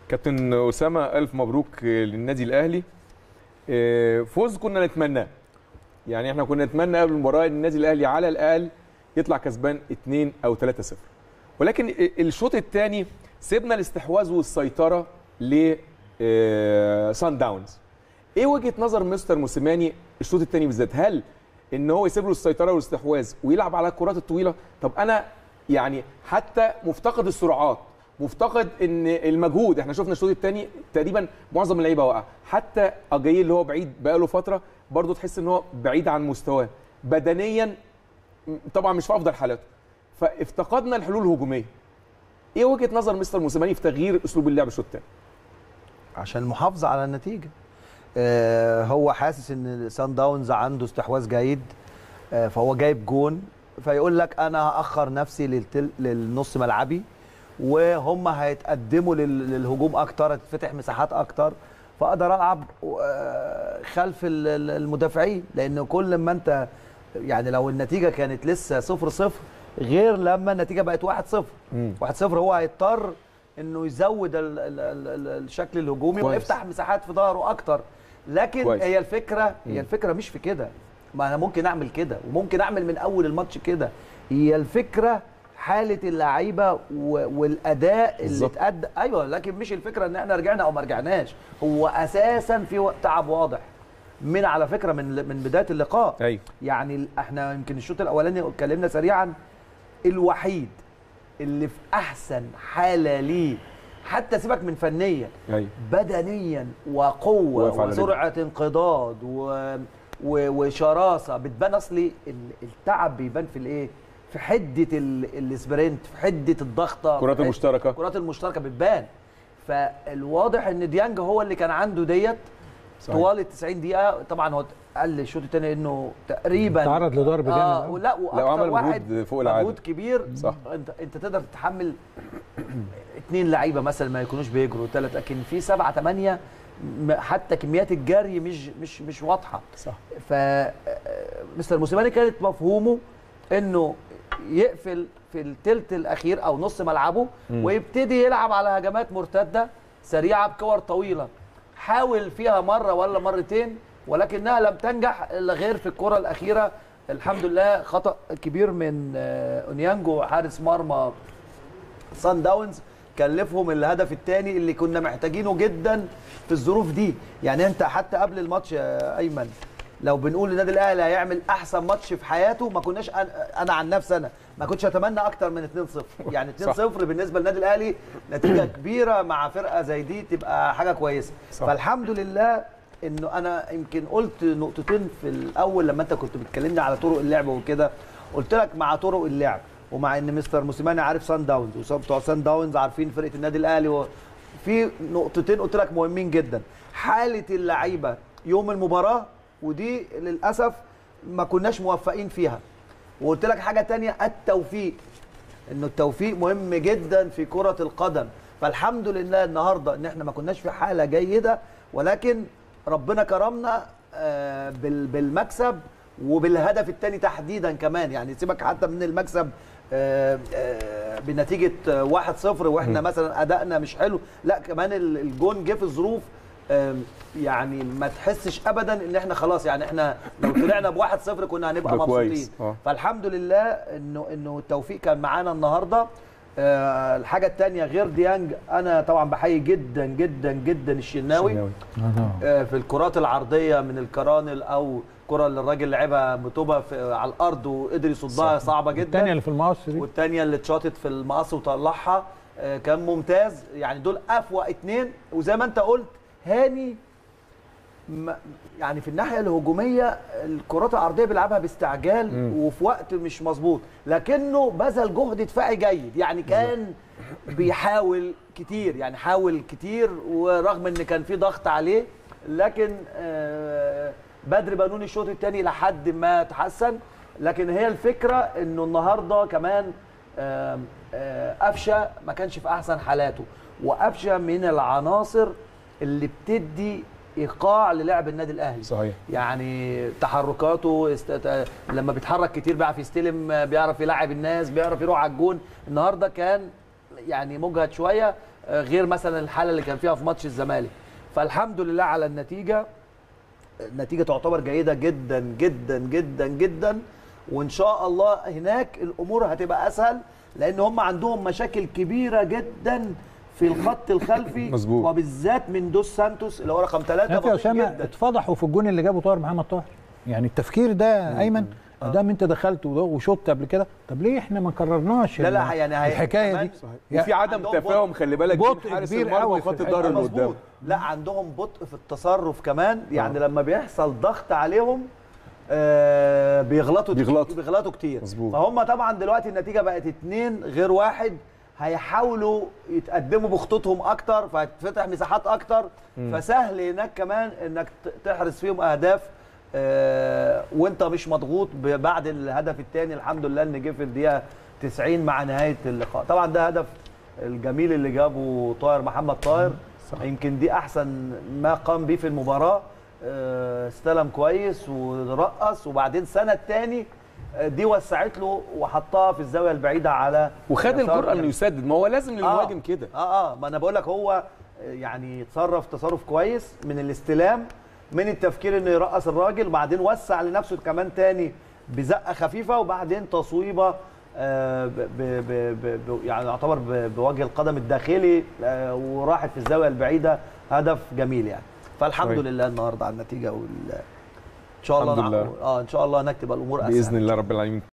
كابتن اسامه الف مبروك للنادي الاهلي آه، فوز كنا نتمناه يعني احنا كنا نتمنى قبل المباراه ان النادي الاهلي على الاقل يطلع كسبان 2 او 3-0 ولكن الشوط الثاني سيبنا الاستحواذ والسيطره ل آه، سان داونز ايه وجهه نظر مستر موسيماني الشوط الثاني بالذات هل ان هو يسيب له السيطره والاستحواذ ويلعب على الكرات الطويله طب انا يعني حتى مفتقد السرعات مفتقد ان المجهود احنا شفنا الشوط الثاني تقريبا معظم اللعيبه واقع حتى اجاي اللي هو بعيد بقاله فتره برضه تحس ان هو بعيد عن مستواه بدنيا طبعا مش في افضل حالاته فافتقدنا الحلول الهجوميه ايه وجهه نظر مستر موسيماني في تغيير اسلوب اللعب الشوط الثاني عشان المحافظه على النتيجه آه هو حاسس ان سان داونز عنده استحواذ جيد آه فهو جايب جون فيقول لك انا هاخر نفسي للتل... للنص ملعبي وهم هيتقدموا لل... للهجوم اكتر هتفتح مساحات اكتر فاقدر العب آه، خلف ال- ال- المدافعين لان كل ما انت يعني لو النتيجه كانت لسه 0 0 غير لما النتيجه بقت 1 0 1 0 هو هيضطر انه يزود ال ال ال ال الشكل الهجومي كويس. ويفتح مساحات في ظهره اكتر لكن كويس. هي الفكره مم. هي الفكره مش في كده ما انا ممكن اعمل كده وممكن اعمل من اول الماتش كده هي الفكره حاله اللعيبه و- والاداء اللي بالظبط. اتأدى ايوه لكن مش الفكره ان احنا رجعنا او ما رجعناش هو اساسا في وقت تعب واضح من على فكره من من بدايه اللقاء ايوه يعني ال- احنا يمكن الشوط الاولاني اتكلمنا سريعا الوحيد اللي في احسن حاله ليه حتى سيبك من فنيا ايوه بدنيا وقوه واقف على وسرعه انقضاض و... و... وشراسه بتبان اصلي ال- التعب بيبان في الايه؟ في حده ال... السبرنت في حده الضغطه الكرات في حدة- المشتركه الكرات المشتركه بتبان فالواضح ان ديانج هو اللي كان عنده ديت صحيح. طوال ال 90 دقيقه طبعا هو قال الشوط الثاني انه تقريبا تعرض لضرب جامد اه أوي. لا واكتر عمل واحد مجهود فوق العادة. مجهود كبير صح. انت انت تقدر تتحمل اثنين لعيبه مثلا ما يكونوش بيجروا ثلاث لكن في سبعه ثمانيه م- حتى كميات الجري مش مش مش واضحه صح ف آه، مستر موسيماني كانت مفهومه انه يقفل في الثلث الاخير او نص ملعبه مم. ويبتدي يلعب على هجمات مرتده سريعه بكور طويله حاول فيها مره ولا مرتين ولكنها لم تنجح الا غير في الكره الاخيره الحمد لله خطا كبير من آه، اونيانجو حارس مرمى سان داونز كلفهم الهدف الثاني اللي كنا محتاجينه جدا في الظروف دي يعني انت حتى قبل الماتش يا ايمن لو بنقول النادي الاهلي هيعمل احسن ماتش في حياته ما كناش أنا, انا عن نفسي انا ما كنتش اتمنى اكتر من 2-0 يعني 2-0 بالنسبه للنادي الاهلي نتيجه كبيره مع فرقه زي دي تبقى حاجه كويسه صح. فالحمد لله انه انا يمكن قلت نقطتين في الاول لما انت كنت بتكلمني على طرق اللعب وكده قلت لك مع طرق اللعب ومع ان مستر موسيماني عارف سان داونز وبتوع سان داونز عارفين فرقه النادي الاهلي و... في نقطتين قلت لك مهمين جدا حاله اللعيبه يوم المباراه ودي للاسف ما كناش موفقين فيها وقلت لك حاجه تانية التوفيق انه التوفيق مهم جدا في كره القدم فالحمد لله النهارده ان احنا ما كناش في حاله جيده ولكن ربنا كرمنا آه، بال- بالمكسب وبالهدف الثاني تحديدا كمان يعني سيبك حتى من المكسب آه، آه، بنتيجه آه، 1-0 واحنا مثلا ادائنا مش حلو لا كمان ال- الجون جه في ظروف آم، يعني ما تحسش ابدا ان احنا خلاص يعني احنا لو طلعنا ب 1-0 كنا هنبقى ده كويس. مبسوطين آه. فالحمد لله انه انه التوفيق كان معانا النهارده آه الحاجه الثانيه غير ديانج انا طبعا بحيي جدا جدا جدا الشناوي شناوي. آه في الكرات العرضيه من الكرانل او كره اللي الراجل لعبها متوبه في على الارض وقدر يصدها صعبه جدا الثانيه اللي في المقص دي والثانيه اللي اتشاطت في المقص وطلعها آه، كان ممتاز يعني دول افوق اتنين وزي ما انت قلت هاني ما- يعني في الناحيه الهجوميه الكرات العرضيه بيلعبها باستعجال مم. وفي وقت مش مظبوط لكنه بذل جهد دفاعي جيد يعني كان بيحاول كتير يعني حاول كتير ورغم ان كان في ضغط عليه لكن آه، بدر بنون الشوط الثاني لحد ما تحسن لكن هي الفكره انه النهارده كمان آم، آه، قفشه ما كانش في احسن حالاته وقفشه من العناصر اللي بتدي ايقاع للعب النادي الاهلي صحيح يعني تحركاته است... ت- لما بيتحرك كتير بيعرف يستلم بيعرف يلعب الناس بيعرف يروح على الجون النهارده كان يعني مجهد شويه آه، غير مثلا الحاله اللي كان فيها في ماتش الزمالك فالحمد لله على النتيجه النتيجه تعتبر جيده جدا جدا جدا جدا وان شاء الله هناك الامور هتبقى اسهل لان هم عندهم مشاكل كبيره جدا في الخط الخلفي مظبوط. وبالذات من دوس سانتوس اللي هو رقم ثلاثة شايف يا اسامه اتفضحوا في الجون اللي جابه طاهر محمد طاهر يعني التفكير ده ايمن ما دام انت دخلت وده- وشطت قبل كده طب ليه احنا ما كررناش لا لا ال- يعني هي- الحكايه كمان دي صحيح. وفي عدم عندهم تفاهم خلي بالك بطء بين حارس كبير المرمى قوي في وخط الحتة الظهر اللي مظبوط قدام لا عندهم بطء في التصرف كمان يعني لما بيحصل ضغط عليهم آه بيغلطوا بيغلطوا. بيغلطوا كتير مظبوط. فهم طبعا دلوقتي النتيجه بقت اتنين غير واحد هيحاولوا يتقدموا بخطوطهم اكتر فهتفتح مساحات اكتر فسهل هناك كمان انك ت- تحرز فيهم اهداف آه وانت مش مضغوط ب- بعد الهدف الثاني الحمد لله ان جه في الدقيقه 90 مع نهايه اللقاء طبعا ده هدف الجميل اللي جابه طاهر محمد طاهر يمكن دي احسن ما قام به في المباراه آه، استلم كويس ورقص وبعدين سنه الثاني دي وسعت له وحطها في الزاويه البعيده على وخد يسار الجرأه الجنب. انه يسدد ما هو لازم للمهاجم كده اه اه ما انا بقول لك هو يعني تصرف تصرف كويس من الاستلام من التفكير انه يرقص الراجل وبعدين وسع لنفسه كمان تاني بزقه خفيفه وبعدين تصويبه آه ب ب ب ب ب يعني يعتبر ب- بوجه القدم الداخلي آه وراحت في الزاويه البعيده هدف جميل يعني فالحمد كويس. لله النهارده على النتيجه وال ان شاء الله الحمد نع- لله. اه ان شاء الله هناك تبقى الامور اسهل باذن الله رب العالمين